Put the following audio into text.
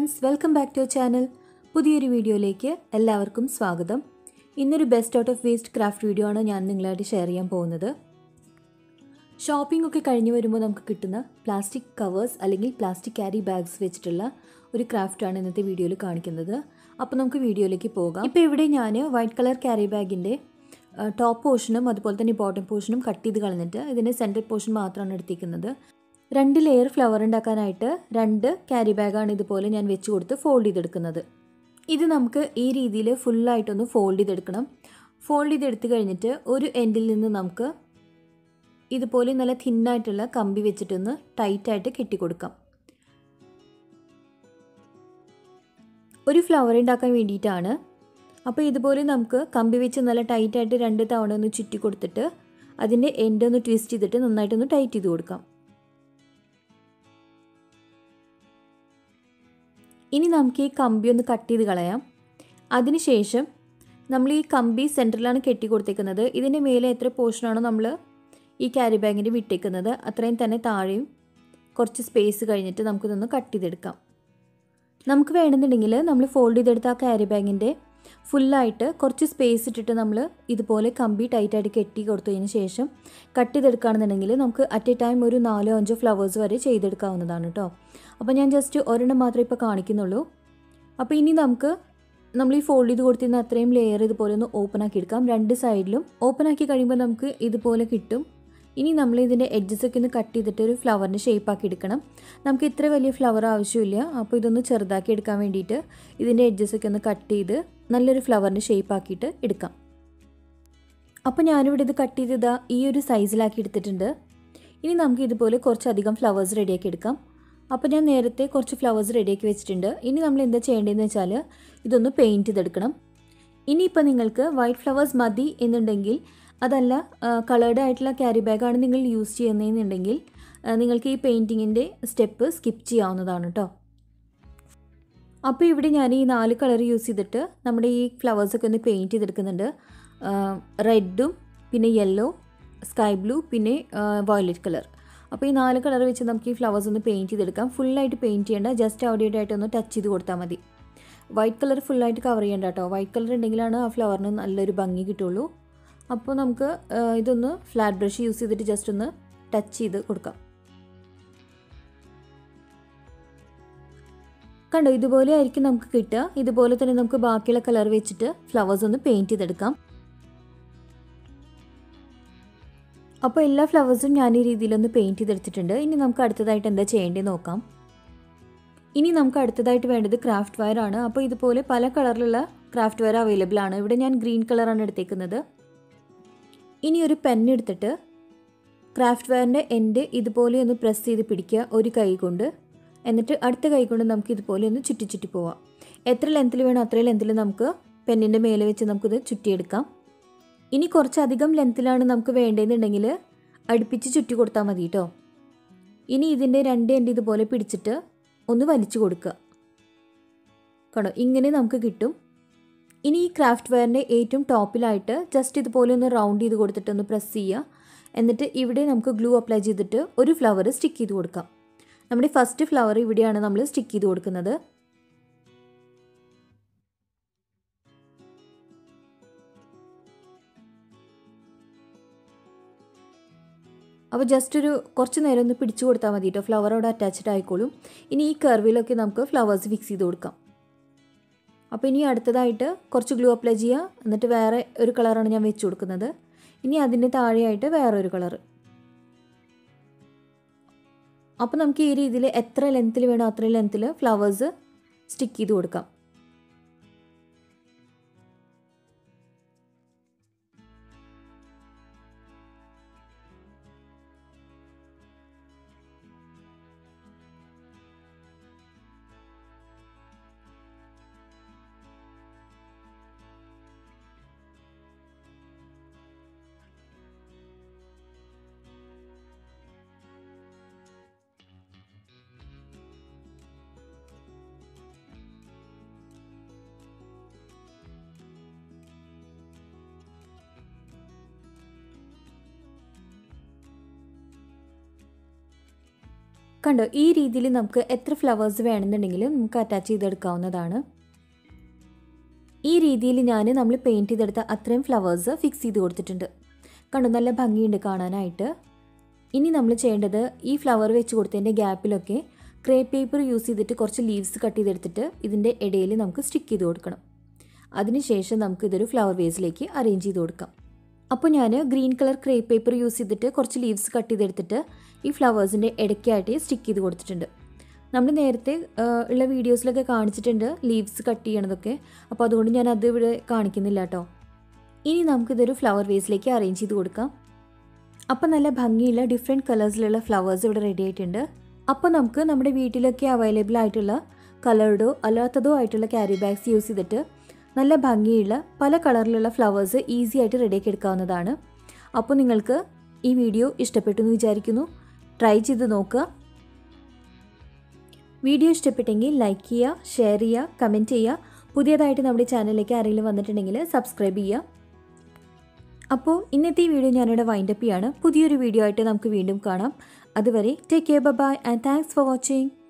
friends welcome back to channel പുതിയൊരു വീഡിയോയിലേക്ക് എല്ലാവർക്കും സ്വാഗതം ഇന്നൊരു best out of waste craft video ആണ് ഞാൻ നിങ്ങളായിട്ട് ഷെയർ ചെയ്യാൻ പോകുന്നത് ഷോപ്പിംഗ് ഒക്കെ കഴിഞ്ഞ് വരുമ്പോൾ നമുക്ക് കിട്ടുന്ന പ്ലാസ്റ്റിക് കവേഴ്സ് അല്ലെങ്കിൽ പ്ലാസ്റ്റിക് ക്യാരി ബാഗ്സ് വെച്ചിട്ടുള്ള ഒരു ക്രാഫ്റ്റാണ് ഇന്നത്തെ വീഡിയോയിൽ കാണിക്കുന്നത് അപ്പോൾ നമുക്ക് വീഡിയോയിലേക്ക് പോകാം ഇപ്പോൾ ഇവിടെ ഞാൻ വൈറ്റ് കളർ ക്യാരി ബാഗിൻ്റെ ടോപ്പ് പോർഷനും അതുപോലെ തന്നെ ബോട്ടം പോർഷനും കട്ട് ചെയ്ത് കളഞ്ഞിട്ട് ഇതിൻ്റെ സെൻറ്റർ പോർഷൻ മാത്രമാണ് എടുത്തിരിക്കുന്നത് രണ്ട് ലെയർ ഫ്ലവർ ഉണ്ടാക്കാനായിട്ട് രണ്ട് ക്യാരി ബാഗാണ് ഇതുപോലെ ഞാൻ വെച്ച് കൊടുത്ത് ഫോൾഡ് ചെയ്തെടുക്കുന്നത് ഇത് നമുക്ക് ഈ രീതിയിൽ ഫുള്ളായിട്ടൊന്ന് ഫോൾഡ് ചെയ്തെടുക്കണം ഫോൾഡ് ചെയ്തെടുത്ത് കഴിഞ്ഞിട്ട് ഒരു എൻഡിൽ നിന്ന് നമുക്ക് ഇതുപോലെ നല്ല തിന്നായിട്ടുള്ള കമ്പി വെച്ചിട്ടൊന്ന് ടൈറ്റായിട്ട് കെട്ടിക്കൊടുക്കാം ഒരു ഫ്ലവർ ഉണ്ടാക്കാൻ വേണ്ടിയിട്ടാണ് അപ്പോൾ ഇതുപോലെ നമുക്ക് കമ്പി വെച്ച് നല്ല ടൈറ്റായിട്ട് രണ്ട് തവണ ഒന്ന് ചുറ്റി കൊടുത്തിട്ട് അതിൻ്റെ എൻഡ് ഒന്ന് ട്വിസ്റ്റ് ചെയ്തിട്ട് നന്നായിട്ടൊന്ന് ടൈറ്റ് ചെയ്ത് കൊടുക്കാം ഇനി നമുക്ക് ഈ കമ്പി ഒന്ന് കട്ട് ചെയ്ത് കളയാം അതിനുശേഷം നമ്മൾ ഈ കമ്പി സെൻറ്ററിലാണ് കെട്ടി കൊടുത്തേക്കുന്നത് ഇതിൻ്റെ മേലെ എത്ര പോർഷനാണോ നമ്മൾ ഈ ക്യാരി ബാഗിൻ്റെ വിട്ടേക്കുന്നത് അത്രയും തന്നെ താഴെയും കുറച്ച് സ്പേസ് കഴിഞ്ഞിട്ട് നമുക്കിതൊന്ന് കട്ട് ചെയ്തെടുക്കാം നമുക്ക് വേണമെന്നുണ്ടെങ്കിൽ നമ്മൾ ഫോൾഡ് ചെയ്തെടുത്ത ആ ക്യാരി ബാഗിൻ്റെ ഫുള്ളായിട്ട് കുറച്ച് സ്പേസ് ഇട്ടിട്ട് നമ്മൾ ഇതുപോലെ കമ്പി ടൈറ്റായിട്ട് കെട്ടി കൊടുത്തതിന് ശേഷം കട്ട് ചെയ്തെടുക്കുകയാണെന്നുണ്ടെങ്കിൽ നമുക്ക് അറ്റ് എ ടൈം ഒരു നാലോ അഞ്ചോ ഫ്ലവേഴ്സ് വരെ ചെയ്തെടുക്കാവുന്നതാണ് കേട്ടോ അപ്പോൾ ഞാൻ ജസ്റ്റ് ഒരെണ്ണം മാത്രമേ ഇപ്പോൾ കാണിക്കുന്നുള്ളൂ അപ്പോൾ ഇനി നമുക്ക് നമ്മൾ ഈ ഫോൾഡ് ചെയ്ത് കൊടുത്തിരുന്ന അത്രയും ലെയർ ഇതുപോലെ ഒന്ന് ഓപ്പൺ ആക്കി എടുക്കാം രണ്ട് സൈഡിലും ഓപ്പൺ ആക്കി കഴിയുമ്പോൾ നമുക്ക് ഇതുപോലെ കിട്ടും ഇനി നമ്മൾ ഇതിൻ്റെ എഡ്ജസൊക്കെ ഒന്ന് കട്ട് ചെയ്തിട്ട് ഒരു ഫ്ലവറിൻ്റെ ഷേപ്പ് ആക്കി എടുക്കണം നമുക്ക് ഇത്ര വലിയ ഫ്ലവർ ആവശ്യമില്ല അപ്പോൾ ഇതൊന്ന് ചെറുതാക്കി എടുക്കാൻ വേണ്ടിയിട്ട് ഇതിൻ്റെ എഡ്ജസൊക്കെ ഒന്ന് കട്ട് ചെയ്ത് നല്ലൊരു ഫ്ലവറിൻ്റെ ഷേപ്പ് ആക്കിയിട്ട് എടുക്കാം അപ്പോൾ ഞാനിവിടെ ഇത് കട്ട് ചെയ്തത് ഈ ഒരു സൈസിലാക്കി എടുത്തിട്ടുണ്ട് ഇനി നമുക്ക് ഇതുപോലെ കുറച്ചധികം ഫ്ലവേഴ്സ് റെഡിയാക്കി എടുക്കാം അപ്പോൾ ഞാൻ നേരത്തെ കുറച്ച് ഫ്ലവേഴ്സ് റെഡിയാക്കി വെച്ചിട്ടുണ്ട് ഇനി നമ്മൾ എന്താ ചെയ്യേണ്ടതെന്ന് വെച്ചാൽ ഇതൊന്ന് പെയിൻറ്റ് ചെയ്തെടുക്കണം ഇനിയിപ്പോൾ നിങ്ങൾക്ക് വൈറ്റ് ഫ്ലവേഴ്സ് മതി എന്നുണ്ടെങ്കിൽ അതല്ല കളേർഡ് ആയിട്ടുള്ള ക്യാരി ബാഗാണ് നിങ്ങൾ യൂസ് ചെയ്യുന്നതെന്നുണ്ടെങ്കിൽ നിങ്ങൾക്ക് ഈ പെയിൻറ്റിങ്ങിൻ്റെ സ്റ്റെപ്പ് സ്കിപ്പ് ചെയ്യാവുന്നതാണ് കേട്ടോ അപ്പോൾ ഇവിടെ ഞാൻ ഈ നാല് കളർ യൂസ് ചെയ്തിട്ട് നമ്മുടെ ഈ ഫ്ലവേഴ്സൊക്കെ ഒന്ന് പെയിൻറ്റ് ചെയ്തെടുക്കുന്നുണ്ട് റെഡും പിന്നെ യെല്ലോ സ്കൈ ബ്ലൂ പിന്നെ വയലറ്റ് കളർ അപ്പോൾ ഈ നാല് കളർ വെച്ച് നമുക്ക് ഈ ഫ്ലവേഴ്സ് ഒന്ന് പെയിൻറ്റ് ചെയ്തെടുക്കാം ഫുള്ളായിട്ട് പെയിൻറ്റ് ചെയ്യേണ്ട ജസ്റ്റ് അവിടെ ആയിട്ട് ഒന്ന് ടച്ച് ചെയ്ത് കൊടുത്താൽ മതി വൈറ്റ് കളർ ഫുള്ളായിട്ട് കവർ ചെയ്യേണ്ട കേട്ടോ വൈറ്റ് കളർ ഉണ്ടെങ്കിലാണ് ആ ഫ്ലവറിന് നല്ലൊരു ഭംഗി കിട്ടുള്ളൂ അപ്പോൾ നമുക്ക് ഇതൊന്ന് ഫ്ലാറ്റ് ബ്രഷ് യൂസ് ചെയ്തിട്ട് ജസ്റ്റ് ഒന്ന് ടച്ച് ചെയ്ത് കൊടുക്കാം കണ്ടോ ഇതുപോലെ ആയിരിക്കും നമുക്ക് കിട്ടുക ഇതുപോലെ തന്നെ നമുക്ക് ബാക്കിയുള്ള കളർ വെച്ചിട്ട് ഫ്ലവേഴ്സ് ഒന്ന് പെയിൻറ്റ് ചെയ്തെടുക്കാം അപ്പോൾ എല്ലാ ഫ്ലവേഴ്സും ഞാൻ ഈ രീതിയിലൊന്ന് പെയിൻറ്റ് ചെയ്തെടുത്തിട്ടുണ്ട് ഇനി നമുക്ക് അടുത്തതായിട്ട് എന്താ ചെയ്യേണ്ടത് നോക്കാം ഇനി നമുക്ക് അടുത്തതായിട്ട് വേണ്ടത് ക്രാഫ്റ്റ് വയർ ആണ് അപ്പോൾ ഇതുപോലെ പല കളറിലുള്ള ക്രാഫ്റ്റ് വയർ അവൈലബിൾ ആണ് ഇവിടെ ഞാൻ ഗ്രീൻ കളറാണ് എടുത്തേക്കുന്നത് ഇനി ഒരു പെൻ എടുത്തിട്ട് ക്രാഫ്റ്റ് വയറിൻ്റെ എൻഡ് ഇതുപോലെ ഒന്ന് പ്രസ് ചെയ്ത് പിടിക്കുക ഒരു കൈ കൊണ്ട് എന്നിട്ട് അടുത്ത കൈ കൊണ്ട് നമുക്ക് ഇതുപോലെ ഒന്ന് ചുറ്റി ചുറ്റി പോവാം എത്ര ലെങ്ത്തിൽ വേണോ അത്രയും ലെങ്ത്തിൽ നമുക്ക് പെന്നിൻ്റെ മേലെ വെച്ച് നമുക്കിത് ചുറ്റിയെടുക്കാം ഇനി കുറച്ചധികം ലെങ്ത്തിലാണ് നമുക്ക് വേണ്ടതെന്നുണ്ടെങ്കിൽ അടുപ്പിച്ച് ചുറ്റി കൊടുത്താൽ മതി കേട്ടോ ഇനി ഇതിൻ്റെ രണ്ട് എൻഡ് ഇതുപോലെ പിടിച്ചിട്ട് ഒന്ന് വലിച്ചു കൊടുക്കുക കണ്ടോ ഇങ്ങനെ നമുക്ക് കിട്ടും ഇനി ഈ ക്രാഫ്റ്റ് വെയറിൻ്റെ ഏറ്റവും ടോപ്പിലായിട്ട് ജസ്റ്റ് ഇതുപോലെ ഒന്ന് റൗണ്ട് ചെയ്ത് കൊടുത്തിട്ട് ഒന്ന് പ്രസ് ചെയ്യുക എന്നിട്ട് ഇവിടെ നമുക്ക് ഗ്ലൂ അപ്ലൈ ചെയ്തിട്ട് ഒരു ഫ്ലവർ സ്റ്റിക്ക് ചെയ്ത് കൊടുക്കാം നമ്മുടെ ഫസ്റ്റ് ഫ്ലവർ ഇവിടെയാണ് നമ്മൾ സ്റ്റിക്ക് ചെയ്ത് കൊടുക്കുന്നത് അപ്പോൾ ജസ്റ്റ് ഒരു കുറച്ച് നേരം ഒന്ന് പിടിച്ചു കൊടുത്താൽ മതി കേട്ടോ ഫ്ലവർ അവിടെ അറ്റാച്ച്ഡ് ആയിക്കോളും ഇനി ഈ കർവിലൊക്കെ നമുക്ക് ഫ്ലവേഴ്സ് ഫിക്സ് ചെയ്ത് കൊടുക്കാം അപ്പോൾ ഇനി അടുത്തതായിട്ട് കുറച്ച് ഗ്ലൂ അപ്ലൈ ചെയ്യുക എന്നിട്ട് വേറെ ഒരു കളറാണ് ഞാൻ വെച്ച് കൊടുക്കുന്നത് ഇനി അതിൻ്റെ താഴെയായിട്ട് വേറെ ഒരു കളറ് അപ്പോൾ നമുക്ക് ഈ രീതിയിൽ എത്ര ലെങ്ത്തിൽ വേണോ അത്രയും ലെങ്ത്തിൽ ഫ്ലവേഴ്സ് സ്റ്റിക്ക് ചെയ്ത് കൊടുക്കാം കണ്ടോ ഈ രീതിയിൽ നമുക്ക് എത്ര ഫ്ലവേഴ്സ് വേണമെന്നുണ്ടെങ്കിലും നമുക്ക് അറ്റാച്ച് ചെയ്തെടുക്കാവുന്നതാണ് ഈ രീതിയിൽ ഞാൻ നമ്മൾ പെയിൻറ്റ് ചെയ്തെടുത്ത അത്രയും ഫ്ലവേഴ്സ് ഫിക്സ് ചെയ്ത് കൊടുത്തിട്ടുണ്ട് കണ്ടോ നല്ല ഭംഗിയുണ്ട് കാണാനായിട്ട് ഇനി നമ്മൾ ചെയ്യേണ്ടത് ഈ ഫ്ലവർ വെച്ച് കൊടുത്തതിൻ്റെ ഗ്യാപ്പിലൊക്കെ ക്രേ പേപ്പർ യൂസ് ചെയ്തിട്ട് കുറച്ച് ലീവ്സ് കട്ട് ചെയ്തെടുത്തിട്ട് ഇതിൻ്റെ ഇടയിൽ നമുക്ക് സ്റ്റിക്ക് ചെയ്ത് കൊടുക്കണം അതിനുശേഷം നമുക്ക് ഇതൊരു ഫ്ലവർ വേസിലേക്ക് അറേഞ്ച് ചെയ്ത് കൊടുക്കാം അപ്പോൾ ഞാൻ green colour crepe paper use ചെയ്തിട്ട് കുറച്ച് ലീവ്സ് കട്ട് ചെയ്തെടുത്തിട്ട് ഈ ഫ്ലവേഴ്സിൻ്റെ ഇടയ്ക്കായിട്ട് സ്റ്റിക്ക് ചെയ്ത് കൊടുത്തിട്ടുണ്ട് നമ്മൾ നേരത്തെ ഉള്ള വീഡിയോസിലൊക്കെ കാണിച്ചിട്ടുണ്ട് ലീവ്സ് കട്ട് ചെയ്യണതൊക്കെ അപ്പോൾ അതുകൊണ്ട് ഞാൻ അത് ഇവിടെ കാണിക്കുന്നില്ല കേട്ടോ ഇനി നമുക്കിതൊരു ഫ്ലവർ വേസിലേക്ക് അറേഞ്ച് ചെയ്ത് കൊടുക്കാം അപ്പോൾ നല്ല ഭംഗിയുള്ള ഡിഫറെൻറ്റ് കളേഴ്സിലുള്ള ഫ്ലവേഴ്സ് ഇവിടെ റെഡി ആയിട്ടുണ്ട് അപ്പോൾ നമുക്ക് നമ്മുടെ വീട്ടിലൊക്കെ അവൈലബിൾ ആയിട്ടുള്ള കളർഡോ അല്ലാത്തതോ ആയിട്ടുള്ള ക്യാരി ബാഗ്സ് യൂസ് ചെയ്തിട്ട് നല്ല ഭംഗിയുള്ള പല കളറിലുള്ള ഫ്ലവേഴ്സ് ഈസി ആയിട്ട് റെഡിയാക്കി എടുക്കാവുന്നതാണ് അപ്പോൾ നിങ്ങൾക്ക് ഈ വീഡിയോ ഇഷ്ടപ്പെട്ടു എന്ന് വിചാരിക്കുന്നു ട്രൈ ചെയ്ത് നോക്കുക വീഡിയോ ഇഷ്ടപ്പെട്ടെങ്കിൽ ലൈക്ക് ചെയ്യുക ഷെയർ ചെയ്യുക കമൻറ്റ് ചെയ്യുക പുതിയതായിട്ട് നമ്മുടെ ചാനലിലേക്ക് ആരെങ്കിലും വന്നിട്ടുണ്ടെങ്കിൽ സബ്സ്ക്രൈബ് ചെയ്യുക അപ്പോൾ ഇന്നത്തെ ഈ വീഡിയോ ഞാനിവിടെ വൈൻഡപ്പ് ചെയ്യാണ് പുതിയൊരു വീഡിയോ ആയിട്ട് നമുക്ക് വീണ്ടും കാണാം അതുവരെ take care bye and thanks for watching